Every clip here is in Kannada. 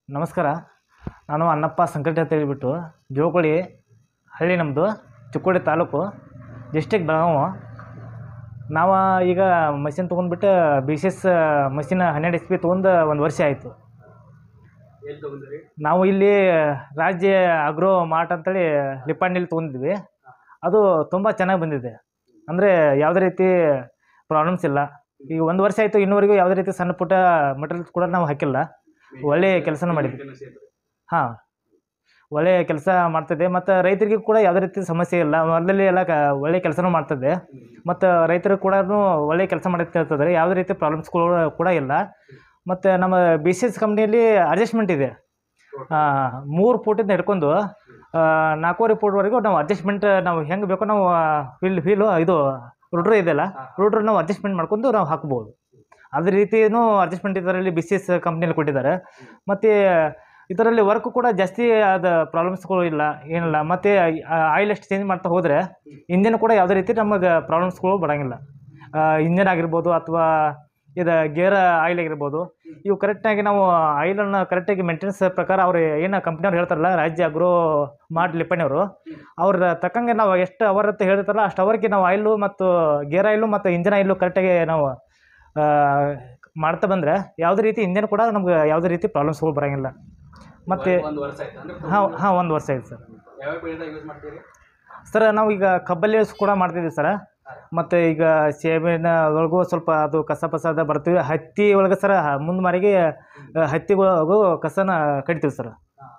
ನಮಸ್ಕಾರ ನಾನು ಅನ್ನಪ್ಪ ಸಂಕಟ ಅಂತ ಹೇಳ್ಬಿಟ್ಟು ಜೋಕುಳಿ ಹಳ್ಳಿ ನಮ್ಮದು ಚಿಕ್ಕೋಡಿ ತಾಲೂಕು ಡಿಸ್ಟಿಕ್ ಬೆಳಗಾವಿ ನಾವು ಈಗ ಮಷಿನ್ ತೊಗೊಂಡ್ಬಿಟ್ಟು ಬಿ ಸಿ ಎಸ್ ಮಷಿನ್ ಹನ್ನೆರಡು ಎಚ್ ಪಿ ತೊಗೊಂಡು ಒಂದು ವರ್ಷ ಆಯಿತು ಎಲ್ಲಿ ತಗೊಂಡ್ರಿ ನಾವು ಇಲ್ಲಿ ರಾಜ್ಯ ಅಗ್ರೋ ಮಾರ್ಟ್ ಅಂತೇಳಿ ಲಿಪ್ಪಣ್ಣಿಲಿ ತೊಗೊಂಡಿದ್ವಿ ಅದು ತುಂಬ ಚೆನ್ನಾಗಿ ಬಂದಿದೆ ಅಂದರೆ ಯಾವುದೇ ರೀತಿ ಪ್ರಾಬ್ಲಮ್ಸ್ ಇಲ್ಲ ಈಗ ಒಂದು ವರ್ಷ ಆಯಿತು ಇನ್ನೂವರೆಗೂ ಯಾವುದೇ ರೀತಿ ಸಣ್ಣ ಪುಟ್ಟ ಮಟೀರಿಯಲ್ಸ್ ಕೂಡ ನಾವು ಹಾಕಿಲ್ಲ ಒಳ್ಳೆಯ ಕೆಲಸನ ಮಾಡಿದ್ವಿ ಹಾಂ ಒಳ್ಳೆಯ ಕೆಲಸ ಮಾಡ್ತದೆ ಮತ್ತು ರೈತರಿಗೆ ಕೂಡ ಯಾವುದೇ ರೀತಿ ಸಮಸ್ಯೆ ಇಲ್ಲ ಮೊದಲಲ್ಲಿ ಎಲ್ಲ ಕ ಒಳ್ಳೆಯ ಕೆಲಸನೂ ಮಾಡ್ತದೆ ಮತ್ತು ರೈತರು ಕೂಡ ಒಳ್ಳೆಯ ಕೆಲಸ ಮಾಡ್ತಿರ್ತಾರೆ ಯಾವುದೇ ರೀತಿ ಪ್ರಾಬ್ಲಮ್ಸ್ಗಳು ಕೂಡ ಇಲ್ಲ ಮತ್ತು ನಮ್ಮ ಬಿ ಸಿ ಎಸ್ ಕಂಪ್ನಿಯಲ್ಲಿ ಅಡ್ಜಸ್ಟ್ಮೆಂಟ್ ಇದೆ ಮೂರು ಫೂಟಿಂದ ಹಿಡ್ಕೊಂಡು ಆ, ನಾಲ್ಕೂವರೆ ಫೂಟ್ವರೆಗೂ ನಾವು ಅಡ್ಜಸ್ಟ್ಮೆಂಟ್ ನಾವು ಹೆಂಗೆ ಬೇಕೋ ನಾವು ಫೀಲ್ ಫೀಲು ಇದು ರೂಟ್ರ್ ಇದೆಯಲ್ಲ ರೂಟ್ರ್ ನಾವು ಅಡ್ಜಸ್ಟ್ಮೆಂಟ್ ಮಾಡ್ಕೊಂಡು ನಾವು ಹಾಕ್ಬೋದು ಅದೇ ರೀತಿಯೂ ಅಡ್ಜಸ್ಟ್ಮೆಂಟ್ ಇದರಲ್ಲಿ ಬಿ ಸಿ ಎಸ್ ಕಂಪ್ನಿಯಲ್ಲಿ ಕೊಟ್ಟಿದ್ದಾರೆ ಮತ್ತು ಇದರಲ್ಲಿ ವರ್ಕ್ ಕೂಡ ಜಾಸ್ತಿ ಅದು ಪ್ರಾಬ್ಲಮ್ಸ್ಗಳು ಇಲ್ಲ ಏನಿಲ್ಲ ಮತ್ತು ಆಯಿಲ್ ಎಷ್ಟು ಚೇಂಜ್ ಮಾಡ್ತಾ ಹೋದರೆ ಇಂಜಿನ್ ಕೂಡ ಯಾವುದೇ ರೀತಿ ನಮಗೆ ಪ್ರಾಬ್ಲಮ್ಸ್ಗಳು ಬರೋಂಗಿಲ್ಲ ಇಂಜಿನ್ ಆಗಿರ್ಬೋದು ಅಥವಾ ಇದು ಗೇರ್ ಆಯಿಲ್ ಆಗಿರ್ಬೋದು ಇವು ಕರೆಕ್ಟಾಗಿ ನಾವು ಆಯಿಲನ್ನು ಕರೆಕ್ಟಾಗಿ ಮೇಂಟೆನೆನ್ಸ್ ಪ್ರಕಾರ ಅವ್ರು ಏನು ಕಂಪ್ನಿಯವ್ರು ಹೇಳ್ತಾರಲ್ಲ ರಾಜ್ಯ ಅಗ್ರೋ ಮಾಡ್ ಲಿಪ್ಪಣಿಯವರು ಅವ್ರ ತಕ್ಕಂಗೆ ನಾವು ಎಷ್ಟು ಅವರ್ ಅಂತ ಹೇಳ್ತಾರಲ್ಲ ಅಷ್ಟು ಅವರ್ಗೆ ನಾವು ಆಯಿಲು ಮತ್ತು ಗೇರ್ ಆಯಿಲು ಮತ್ತು ಇಂಜಿನ್ ಆಯಿಲು ಕರೆಕ್ಟಾಗಿ ನಾವು ಆ, ಮಾಡ್ತಾ ಬಂದರೆ ಯಾವುದೇ ರೀತಿ ಇಂಜಿನ್ ಕೂಡ ನಮ್ಗೆ ಯಾವುದೇ ರೀತಿ ಪ್ರಾಬ್ಲಮ್ಸ್ಗಳು ಬರೋಂಗಿಲ್ಲ ಮತ್ತು ಒಂದು ವರ್ಷ ಆಯ್ತು ಅಂದ್ರೆ ಹಾಂ ಹಾಂ ಒಂದು ವರ್ಷ ಆಯ್ತು ಸರ್ ಯಾವ ಬೆಳೆದಾಗ ಯೂಸ್ ಮಾಡ್ತೀರಿ ಸರ್ ನಾವು ಈಗ ಕಬ್ಬಲ್ಲಿ ಕೂಡ ಮಾಡ್ತಿದ್ದೀವಿ ಸರ್ ಮತ್ತು ಈಗ ಸೇಬಿನ ಒಳಗೂ ಸ್ವಲ್ಪ ಅದು ಕಸ ಪಸ ಅದ ಬರ್ತೀವಿ ಹತ್ತಿ ಒಳಗೆ ಸರ ಮುಂದೆ ಮಾರಿಗೆ ಹತ್ತಿಗಳಿಗೂ ಕಸನ ಕಡಿತೀವಿ ಸರ್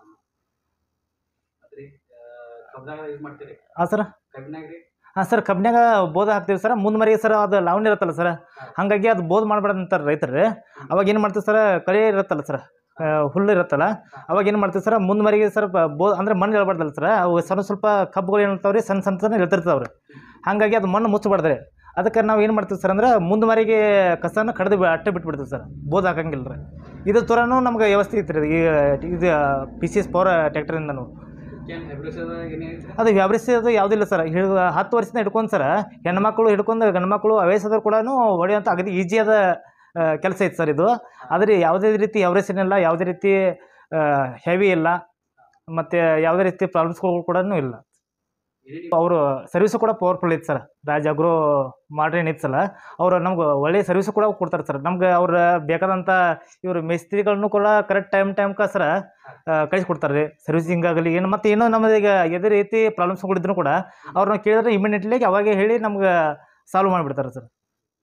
ಅದ್ರಿ ಕಬ್ಬಿನಾಗ ಯೂಸ್ ಮಾಡ್ತೀರಿ ಹಾಂ ಸರ್ ಕಬ್ಬಿನಾಗ ರೀ ಹಾಂ ಸರ್ ಕಬ್ಬಿನಾಗ ಬೋದ ಹಾಕ್ತೀವಿ ಸರ್ ಮುಂದೆ ಮರಿಗೆ ಸರ್ ಅದು ಲಾವಣಿ ಇರುತ್ತಲ್ಲ ಸರ್ ಹಾಗಾಗಿ ಅದು ಬೋದ್ ಮಾಡ್ಬಾರ್ದು ಅಂತಾರೆ ರೈತರು ಅವಾಗ ಏನು ಮಾಡ್ತೀವಿ ಸರ್ ಕಳೆ ಇರುತ್ತಲ್ಲ ಸರ್ ಹುಲ್ಲು ಇರುತ್ತಲ್ಲ ಅವಾಗ ಏನು ಮಾಡ್ತೀವಿ ಸರ್ ಮುಂದೆ ಮರಿಗೆ ಸರ್ ಬೋ ಅಂದರೆ ಮಣ್ಣು ಹೇಳ್ಬಾರ್ದಲ್ಲ ಸರ್ ಅವು ಸಣ್ಣ ಸ್ವಲ್ಪ ಕಬ್ಬುಗಳು ಏನಿರ್ತಾವೆ ರೀ ಸಣ್ಣ ಸಣ್ಣ ಸಣ್ಣ ಇಳ್ತಿರ್ತಾವೆ ರೀ ಹಾಗಾಗಿ ಅದು ಮಣ್ಣು ಮುಚ್ಚಬಾರ್ದು ರೀ ಅದಕ್ಕೆ ನಾವು ಏನು ಮಾಡ್ತೀವಿ ಸರ್ ಅಂದ್ರೆ ಮುಂದೆ ಮರಿಗೆ ಕಸನ ಕಡ್ದು ಬಿ- ಅಟ್ಟೆ ಬಿಟ್ಬಿಡ್ತೀವಿ ಸರ್ ಬೋದ್ ಹಾಕಂಗಿಲ್ಲ ರೀ ಇದು ಥರನೂ ನಮ್ಗೆ ವ್ಯವಸ್ಥೆ ಇತ್ತು ರೀ ಈ ಇದು ಪಿ ಸಿ ಎಸ್ ಪವರ್ ಟ್ಯಾಕ್ಟ್ರಿಂದನೂ ಏನು ಹೆಬ್ರಿಸದ ಏನೇನು ಅದು ವ್ಯಾಪಾರಿಸಿ ಅದು ಯಾವುದಿಲ್ಲ ಸರ್ ಹಿಡ್ ಹತ್ತು ವರ್ಷದಿಂದ ಹಿಡ್ಕೊಂಡು ಸರ್ ಹೆಣ್ಮಕ್ಳು ಹಿಡ್ಕೊಂಡು ಗಂಡ್ಮಕ್ಳು ವಯಸ್ಸಾದವ್ರು ಕೂಡ ಹೊಡೆಯುವಂಥ ಅಗದಿ ಈಜಿಯಾದ ಕೆಲಸ ಐತೆ ಸರ್ ಇದು ಆದರೆ ಯಾವುದೇ ರೀತಿ ಎವರೇಷನ್ ಯಾವುದೇ ರೀತಿ ಹೆವಿ ಇಲ್ಲ ಮತ್ತು ಯಾವುದೇ ರೀತಿ ಪ್ರಾಬ್ಲಮ್ಸ್ಗಳು ಕೂಡ ಇಲ್ಲ ಏನೇನು ಅವರು ಸರ್ವಿಸು ಕೂಡ ಪವರ್ಫುಲ್ ಐತೆ ಸರ್ ರಾಜ್ ಅಗ್ರೋ ಮಾಡ್ರೇನ್ ಐತೆ ಸಲ ಅವರು ನಮ್ಗೆ ಒಳ್ಳೆಯ ಸರ್ವಿಸು ಕೂಡ ಕೊಡ್ತಾರೆ ಸರ್ ನಮ್ಗೆ ಅವ್ರ ಬೇಕಾದಂಥ ಇವರು ಮೇಸ್ತ್ರಿಗಳನ್ನು ಕೂಡ ಕರೆಕ್ಟ್ ಟೈಮ್ ಟೈಮ್ಗೆ ಸರ್ ಕಳಿಸ್ಕೊಡ್ತಾರೆ ರೀ ಸರ್ವಿಸಿಂಗ್ ಆಗಲಿ ಏನು ಮತ್ತು ಏನೋ ನಮಗೆ ಈಗ ಯಾವುದೇ ರೀತಿ ಪ್ರಾಬ್ಲಮ್ಸ್ಗಳಿದ್ರು ಕೂಡ ಅವ್ರನ್ನ ಕೇಳಿದ್ರೆ ಇಮಿಡಿಯೇಟ್ಲಿ ಅವಾಗೇ ಹೇಳಿ ನಮ್ಗೆ ಸಾಲ್ವ್ ಮಾಡಿಬಿಡ್ತಾರೆ ಸರ್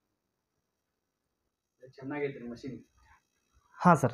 ಚೆನ್ನಾಗೈತ್ರಿ ಮಷಿನ್ ಹಾಂ ಸರ್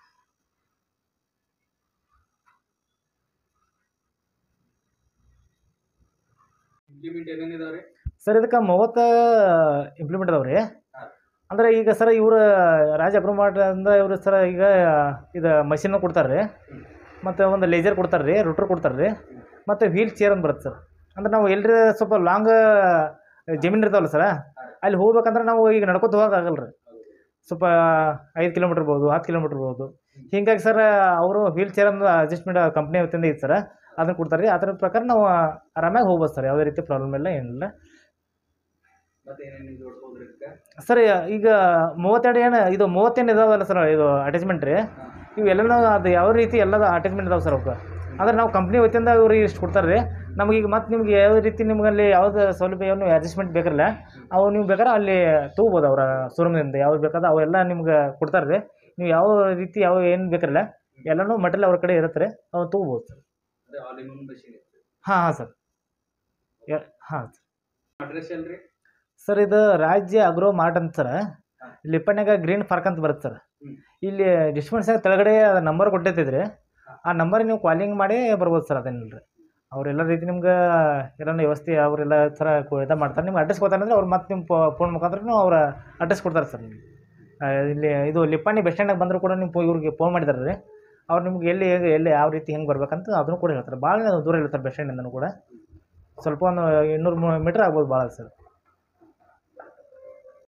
ಇಂಪ್ಲಿಮೆಂಟ್ ಏನೇನಿದಾವೆ ಸರ್ ಇದಕ್ಕೆ ಮೂವತ್ತು ಇಂಪ್ಲಿಮೆಂಟ್ ಅದಾವೆ ರೀ ಅಂದ್ರೆ ಈಗ ಸರ್ ಇವರು ರಾಜ ಅಗ್ರೋಮಾರ್ಟ್ ಅಂದ ಇವರು ಸರ್ ಈಗ ಇದು ಮಷಿನ್ ಕೊಡ್ತಾರೆ ರೀ ಮತ್ತು ಒಂದು ಲೇಜರ್ ಕೊಡ್ತಾರೆ ರೀ ರೂಟ್ರ್ ಕೊಡ್ತಾರೆ ರೀ ಮತ್ತು ವೀಲ್ ಚೇರ್ ಅಂತ ಬರುತ್ತೆ ಸರ್ ಅಂದ್ರೆ ನಾವು ಎಲ್ರಿ ಸ್ವಲ್ಪ ಲಾಂಗ್ ಜಮೀನು ಇರ್ತಾವಲ್ಲ ಸರ್ ಅಲ್ಲಿ ಹೋಗ್ಬೇಕಂದ್ರೆ ನಾವು ಈಗ ನಡ್ಕೊತ ಹೋಗೋಕ್ಕಾಗಲ್ಲ ರೀ ಸ್ವಲ್ಪ ಐದು ಕಿಲೋಮೀಟ್ರ್ ಇರ್ಬೋದು ಹತ್ತು ಕಿಲೋಮೀಟ್ರ್ ಇರ್ಬೋದು ಹೀಗಾಗಿ ಸರ್ ಅವರು ವೀಲ್ ಚೇರ್ ಒಂದು ಅಡ್ಜಸ್ಟ್ಮೆಂಟ್ ಕಂಪ್ನಿ ವತಿಯಿಂದ ಇತ್ತು ಸರ್ ಅದನ್ನು ಕೊಡ್ತಾರೆ ರೀ ಅದರ ಪ್ರಕಾರ ನಾವು ಆರಾಮಾಗಿ ಹೋಗ್ಬೋದು ಸರ್ ಯಾವುದೇ ರೀತಿ ಪ್ರಾಬ್ಲಮ್ ಇಲ್ಲ ಏನಿಲ್ಲ ಮತ್ತೆ ಏನೇನು ಜೋಡಿಸ್ಬೋದ್ರಿ ಇದಕ್ಕೆ ಸರ್ ಈಗ ಮೂವತ್ತೆರಡು ಏನು ಇದು ಮೂವತ್ತೇನು ಇದಾವಲ್ಲ ಸರ್ ಇದು ಅಟ್ಯಾಚ್ಮೆಂಟ್ ರೀ ಇವೆಲ್ಲನೂ ಅದು ಯಾವ ರೀತಿ ಎಲ್ಲ ಅಟ್ಯಾಚ್ಮೆಂಟ್ ಇದಾವೆ ಸರ್ ಅವಕ್ಕೆ ಅಂದ್ರೆ ನಾವು ಕಂಪ್ನಿ ವತಿಯಿಂದ ಇವ್ರಿಗೆ ಇಷ್ಟು ಕೊಡ್ತಾರೆ ರೀ ನಮಗೆ ಈಗ ಮತ್ತೆ ನಿಮ್ಗೆ ಯಾವ ರೀತಿ ನಿಮ್ಗಲ್ಲಿ ಯಾವ್ದು ಸೌಲಭ್ಯ ಏನು ಅಡ್ಜಸ್ಟ್ಮೆಂಟ್ ಬೇಕಲ್ಲ ಅವು ನೀವು ಬೇಕಾದ್ರೆ ಅಲ್ಲಿ ತೊಗೋಬೋದು ಅವರ ಶೋರೂಮ್ದಿಂದ ಯಾವ್ದು ಬೇಕಾದ್ರೆ ಅವೆಲ್ಲ ನಿಮ್ಗೆ ಕೊಡ್ತಾರೆ ರೀ ನೀವು ಯಾವ ರೀತಿ ಯಾವ ಏನು ಬೇಕಲ್ಲ ಎಲ್ಲನೂ ಮಟೀರಿಯಲ್ ಅವ್ರ ಕಡೆ ಇರುತ್ತೆ ರೀ ಅವು ತೊಗೋಬೋದು ಸರ್ ಅದೇ ಆಲ್ ಇನ್ ಒನ್ ಮಷಿನ್ ಐತ್ರಿ ಹಾಂ ಹಾಂ ಸರ್ ಹಾಂ ಅಡ್ರೆಸ್ ಎಲ್ರಿ ಸರ್ ಇದು ರಾಜ್ಯ ಅಗ್ರೋ ಮಾರ್ಟ್ ಅಂತ ಸರ್ ಲಿಪ್ಪಣ್ಯಾಗ ಗ್ರೀನ್ ಪಾರ್ಕ್ ಅಂತ ಬರುತ್ತೆ ಸರ್ ಹ್ಮ್. ಇಲ್ಲಿ ಡಿಸ್ಪೆನ್ಸಾಗ ಕೆಳಗಡೆ ನಂಬರ್ ಕೊಟ್ಟಿರ್ತಿದ್ರಿ ಆ ನಂಬರ್ ನೀವು ಕಾಲಿಂಗ್ ಮಾಡಿ ಬರ್ಬೋದು ಸರ್ ಅದೇನಿಲ್ಲ ರೀ ಅವರೆಲ್ಲ ರೀತಿ ನಿಮ್ಗೆ ಎಲ್ಲ ವ್ಯವಸ್ಥೆ ಅವರೆಲ್ಲ ಥರ ಇದು ಮಾಡ್ತಾರೆ ನಿಮ್ಗೆ ಅಡ್ರೆಸ್ ಕೊಡ್ತಾರಂದ್ರೆ ಅವ್ರು ಮತ್ತೆ ನಿಮ್ಮ ಫೋನ್ ಮುಖಾಂತರ ಅವ್ರ ಅಡ್ರೆಸ್ ಕೊಡ್ತಾರೆ ಸರ್ ನಿಮ್ಗೆ ಆ, ಇಲ್ಲಿ ಇದು ಲಿಪ್ಪಣ್ಣಿ ಬಸ್ ಸ್ಟ್ಯಾಂಡಾಗ ಬಂದರೂ ಕೂಡ ನೀವು ಇವ್ರಿಗೆ ಫೋನ್ ಮಾಡಿದಾರೆ ರೀ ಅವ್ರು ನಿಮ್ಗೆ ಎಲ್ಲಿ ಹೇಗೆ ಎಲ್ಲಿ ಯಾವ ರೀತಿ ಹೆಂಗೆ ಬರ್ಬೇಕಂತ ಅದನ್ನು ಕೂಡ ಹೇಳ್ತಾರೆ ಭಾಳ ದೂರ ಹೇಳ್ತಾರೆ ಬಸ್ ಸ್ಟ್ಯಾಂಡಿಂದನೂ ಕೂಡ ಸ್ವಲ್ಪ ಒಂದು ಇನ್ನೂರು ಮೀಟ್ರ್ ಆಗ್ಬೋದು ಭಾಳ ಸರ್